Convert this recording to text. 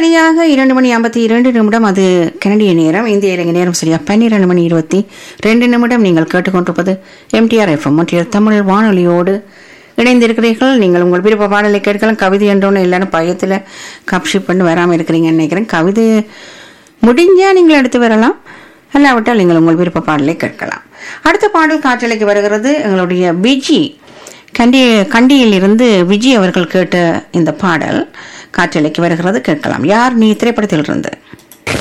சரியாக இரண்டு மணி ஐம்பத்தி இரண்டு நிமிடம் அது கனடிய நேரம் இந்திய இலங்கை நேரம் சரியா பன்னிரண்டு மணி இருபத்தி ரெண்டு நிமிடம் நீங்கள் கேட்டுக்கொண்டிருப்பது எம்டிஆர் எஃப்எம் ஒன்றியர் தமிழ் வானொலியோடு இணைந்திருக்கிறீர்கள் நீங்கள் உங்கள் விருப்ப பாடலை கேட்கலாம் கவிதை என்றொன்று எல்லாரும் பயத்தில் கப்ஷி பண்ணி வராமல் இருக்கிறீங்கன்னு நினைக்கிறேன் கவிதை முடிஞ்சால் நீங்கள் எடுத்து வரலாம் அல்லாவிட்டால் நீங்கள் உங்கள் விருப்ப பாடலை கேட்கலாம் அடுத்த பாடல் காற்றலைக்கு வருகிறது எங்களுடைய பிஜி கண்டி கண்டியில் இருந்து விஜய் அவர்கள் கேட்ட இந்த பாடல் காற்றலைக்கு வருகிறது கேட்கலாம் யார் நீ திரைப்படத்தில் இருந்து